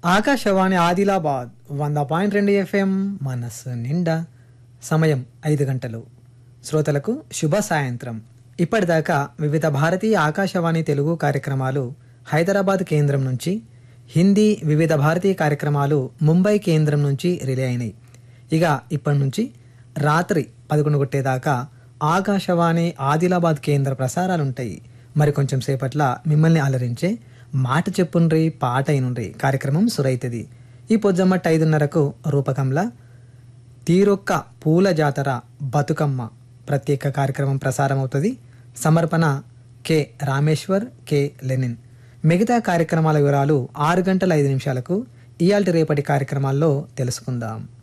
ఆకాశవాణి ఆదిలాబాద్ వంద పాయింట్ రెండు ఎఫ్ఎం మనస్సు నిండా సమయం ఐదు గంటలు శ్రోతలకు శుభ సాయంత్రం ఇప్పటిదాకా వివిధ భారతీయ ఆకాశవాణి తెలుగు కార్యక్రమాలు హైదరాబాద్ కేంద్రం నుంచి హిందీ వివిధ భారతీయ కార్యక్రమాలు ముంబై కేంద్రం నుంచి రిలే అయినాయి ఇక ఇప్పటి నుంచి రాత్రి పదకొండు కొట్టేదాకా ఆకాశవాణి ఆదిలాబాద్ కేంద్ర ప్రసారాలుంటాయి మరి కొంచెం సేపట్ల మిమ్మల్ని అలరించే మాట చెప్పుండ్రి పాట అయినుండ్రి కార్యక్రమం సురైతది ఈ పొద్దుమ్మట్ట ఐదున్నరకు రూపకంలా తీరొక్క పూల జాతర బతుకమ్మ ప్రత్యేక కార్యక్రమం ప్రసారం అవుతుంది సమర్పణ కె రామేశ్వర్ కె లెనిన్ మిగతా కార్యక్రమాల వివరాలు ఆరు గంటల ఐదు నిమిషాలకు ఇయాల్టి రేపటి కార్యక్రమాల్లో తెలుసుకుందాం